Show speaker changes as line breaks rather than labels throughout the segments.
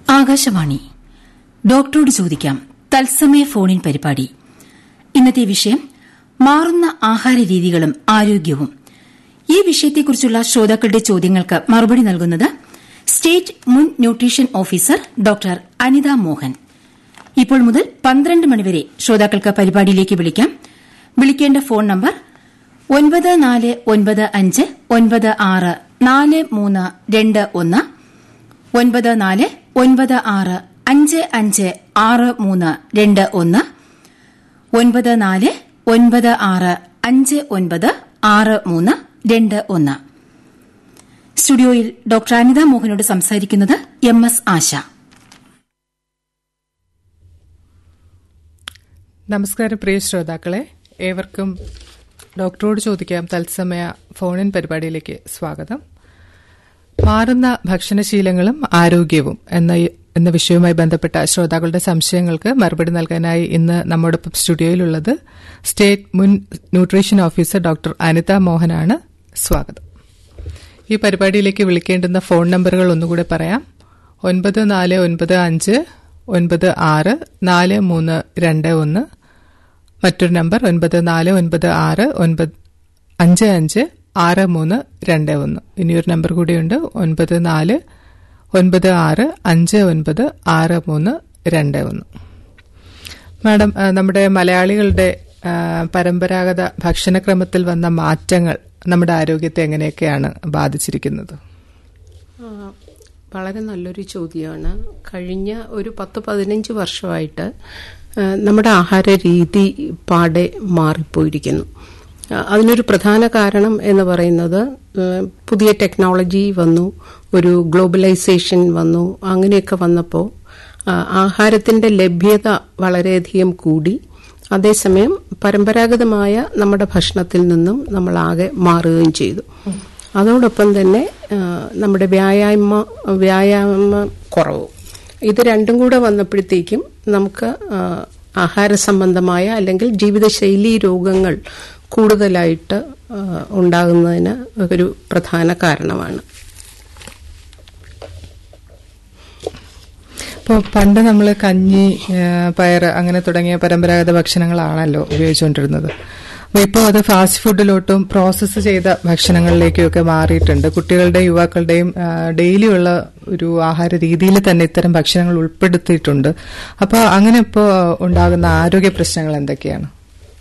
ആകാശവാണി ഡോക്ടറോട് ചോദിക്കാം തത്സമയ ഫോണിൻ പരിപാടി ഇന്നത്തെ വിഷയം മാറുന്ന ആഹാരരീതികളും ആരോഗ്യവും ഈ വിഷയത്തെക്കുറിച്ചുള്ള ശ്രോതാക്കളുടെ ചോദ്യങ്ങൾക്ക് മറുപടി നൽകുന്നത് സ്റ്റേറ്റ് മുൻ nutrition officer doctor Anitha Mohan ഇപ്പോൾ മുതൽ പന്ത്രണ്ട് മണിവരെ ശ്രോതാക്കൾക്ക് പരിപാടിയിലേക്ക് വിളിക്കാം വിളിക്കേണ്ട ഫോൺ നമ്പർ ഒൻപത് നാല് ഒൻപത് അഞ്ച് ഒൻപത് ആറ് നാല് മൂന്ന് രണ്ട് ഒന്ന് ഒൻപത് നാല് ഒൻപത് ആറ് അഞ്ച് അഞ്ച് ആറ് മൂന്ന് രണ്ട് ഒന്ന് ഒൻപത് നാല് ഒൻപത് ആറ് അഞ്ച് ഒൻപത് ആറ് മൂന്ന് രണ്ട് ഒന്ന് സ്റ്റുഡിയോയിൽ ഡോക്ടർ അനിത മോഹനോട് സംസാരിക്കുന്നത് എം എസ് ആശ
നമസ്കാരം പ്രിയ ശ്രോതാക്കളെ ഏവർക്കും ഡോക്ടറോട് ചോദിക്കാം തത്സമയ ഫോണിൻ പരിപാടിയിലേക്ക് സ്വാഗതം മാറുന്ന ഭക്ഷണശീലങ്ങളും ആരോഗ്യവും എന്ന എന്ന വിഷയവുമായി ബന്ധപ്പെട്ട ശ്രോതാക്കളുടെ സംശയങ്ങൾക്ക് മറുപടി നൽകാനായി ഇന്ന് നമ്മോടൊപ്പം സ്റ്റുഡിയോയിലുള്ളത് സ്റ്റേറ്റ് മുൻ ന്യൂട്രീഷൻ ഓഫീസർ ഡോക്ടർ അനിത മോഹനാണ് സ്വാഗതം ഈ പരിപാടിയിലേക്ക് വിളിക്കേണ്ടുന്ന ഫോൺ നമ്പറുകൾ ഒന്നുകൂടെ പറയാം ഒൻപത് നാല് ഒൻപത് അഞ്ച് ഒൻപത് ആറ് നാല് മൂന്ന് രണ്ട് ഒന്ന് മറ്റൊരു നമ്പർ ഒൻപത് നാല് ഒൻപത് ആറ് ഒൻപത് അഞ്ച് അഞ്ച് ആറ് മൂന്ന് രണ്ട് ഒന്ന് ഇനിയൊരു നമ്പർ കൂടിയുണ്ട് ഒൻപത് നാല് ഒൻപത് ആറ് അഞ്ച് ഒൻപത് ആറ് മൂന്ന് രണ്ട് ഒന്ന് മാഡം ആ, നമ്മുടെ മലയാളികളുടെ ആ, പരമ്പരാഗത ഭക്ഷണക്രമത്തിൽ വന്ന മാറ്റങ്ങൾ നമ്മുടെ ആരോഗ്യത്തെ എങ്ങനെയൊക്കെയാണ് ബാധിച്ചിരിക്കുന്നത്
ആ, വളരെ നല്ലൊരു ചോദ്യമാണ് കഴിഞ്ഞ ഒരു പത്ത് പതിനഞ്ച് വർഷമായിട്ട് ആ, നമ്മുടെ ആഹാര രീതി പാടെ മാറിപ്പോയിരിക്കുന്നു ആ, അതിനൊരു പ്രധാന കാരണം എന്ന് പറയുന്നത് ആ, പുതിയ ടെക്നോളജി വന്നു ഒരു ഗ്ലോബലൈസേഷൻ വന്നു അങ്ങനെയൊക്കെ വന്നപ്പോൾ ആ, ആഹാരത്തിന്റെ ലഭ്യത വളരെയധികം കൂടി അതേസമയം പരമ്പരാഗതമായ നമ്മുടെ ഭക്ഷണത്തിൽ നിന്നും നമ്മൾ ആകെ മാറുകയും ചെയ്തു അതോടൊപ്പം തന്നെ ആ, നമ്മുടെ വ്യായാമ വ്യായാമ കുറവും ഇത് രണ്ടും കൂടെ വന്നപ്പോഴത്തേക്കും നമുക്ക് ആ, ആഹാര സംബന്ധമായ അല്ലെങ്കിൽ ജീവിതശൈലി രോഗങ്ങൾ കൂടുതലായിട്ട് ആ, ഉണ്ടാകുന്നതിന് ഒരു പ്രധാന കാരണമാണ്
ഇപ്പോൾ പണ്ട് നമ്മൾ കഞ്ഞി ആ, പയറ് അങ്ങനെ തുടങ്ങിയ പരമ്പരാഗത ഭക്ഷണങ്ങളാണല്ലോ ഉപയോഗിച്ചുകൊണ്ടിരുന്നത് അപ്പോൾ ഇപ്പോൾ അത് ഫാസ്റ്റ് ഫുഡിലോട്ടും പ്രോസസ്സ് ചെയ്ത ഭക്ഷണങ്ങളിലേക്കും ഒക്കെ മാറിയിട്ടുണ്ട് കുട്ടികളുടെയും യുവാക്കളുടെയും ഡെയിലി ഉള്ള ഒരു ആഹാര രീതിയിൽ തന്നെ ഇത്തരം ഭക്ഷണങ്ങൾ ഉൾപ്പെടുത്തിയിട്ടുണ്ട് അപ്പോൾ അങ്ങനെ ഇപ്പോൾ ഉണ്ടാകുന്ന ആരോഗ്യ പ്രശ്നങ്ങൾ എന്തൊക്കെയാണ്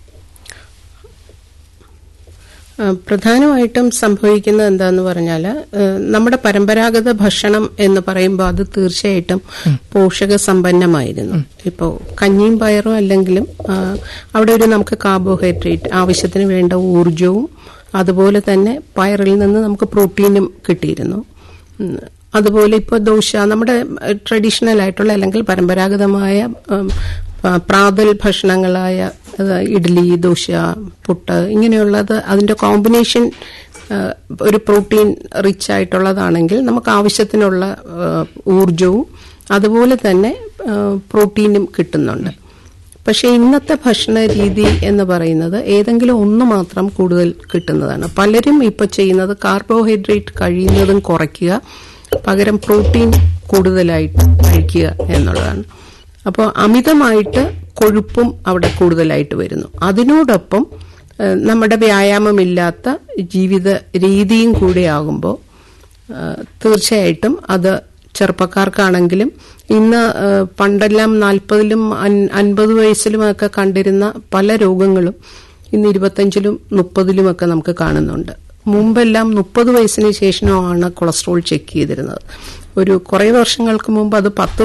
ആ, പ്രധാനമായിട്ടും സംഭവിക്കുന്നത് എന്താന്ന് പറഞ്ഞാൽ നമ്മുടെ പരമ്പരാഗത ഭക്ഷണം എന്ന് പറയുമ്പോൾ അത് തീർച്ചയായിട്ടും പോഷക സമ്പന്നമായിരുന്നു ഇപ്പോൾ കഞ്ഞിയും പയറും അല്ലെങ്കിലും ആ, അവിടെ ഒരു നമുക്ക് കാർബോഹൈഡ്രേറ്റ് ആവശ്യത്തിന് വേണ്ട ഊർജവും അതുപോലെ തന്നെ പയറിൽ നിന്ന് നമുക്ക് പ്രോട്ടീനും കിട്ടിയിരുന്നു ഉം, അതുപോലെ ഇപ്പോൾ ദോശ നമ്മുടെ ട്രഡീഷണൽ ആയിട്ടുള്ള അല്ലെങ്കിൽ പരമ്പരാഗതമായ ഉം, പ- പ്രാതൽ ഭക്ഷണങ്ങളായ അത് ഇഡ്ഡലി ദോശ പുട്ട് ഇങ്ങനെയുള്ളത് അതിന്റെ കോമ്പിനേഷൻ ഒരു പ്രോട്ടീൻ റിച്ച് ആയിട്ടുള്ളതാണെങ്കിൽ നമുക്ക് ആവശ്യത്തിനുള്ള ആ, ഊർജവും അതുപോലെ തന്നെ ആ, പ്രോട്ടീനും കിട്ടുന്നുണ്ട് പക്ഷേ ഇന്നത്തെ ഭക്ഷണ രീതി എന്ന് പറയുന്നത് ഏതെങ്കിലും ഒന്ന് മാത്രം കൂടുതൽ കിട്ടുന്നതാണ് പലരും ഇപ്പൊ ചെയ്യുന്നത് കാർബോഹൈഡ്രേറ്റ് കഴിയുന്നതും കുറയ്ക്കുക പകരം പ്രോട്ടീൻ കൂടുതലായിട്ട് കഴിക്കുക എന്നുള്ളതാണ് അപ്പോൾ അമിതമായിട്ട് കൊഴുപ്പും അവിടെ കൂടുതലായിട്ട് വരുന്നു അതിനോടൊപ്പം ഏഹ്, നമ്മുടെ വ്യായാമമില്ലാത്ത ജീവിത രീതിയും കൂടെ ആകുമ്പോൾ ഏഹ്, തീർച്ചയായിട്ടും അത് ചെറുപ്പക്കാർക്കാണെങ്കിലും ഇന്ന് ഏഹ്, പണ്ടെല്ലാം നാൽപ്പതിലും അൻപത് വയസ്സിലുമൊക്കെ കണ്ടിരുന്ന പല രോഗങ്ങളും ഇന്ന് ഇരുപത്തഞ്ചിലും മുപ്പതിലുമൊക്കെ നമുക്ക് കാണുന്നുണ്ട് മുമ്പെല്ലാം മുപ്പത് വയസ്സിന് ശേഷമാണ് കൊളസ്ട്രോൾ ചെക്ക് ചെയ്തിരുന്നത് ഒരു കുറേ വർഷങ്ങൾക്ക് മുമ്പ് അത് പത്ത്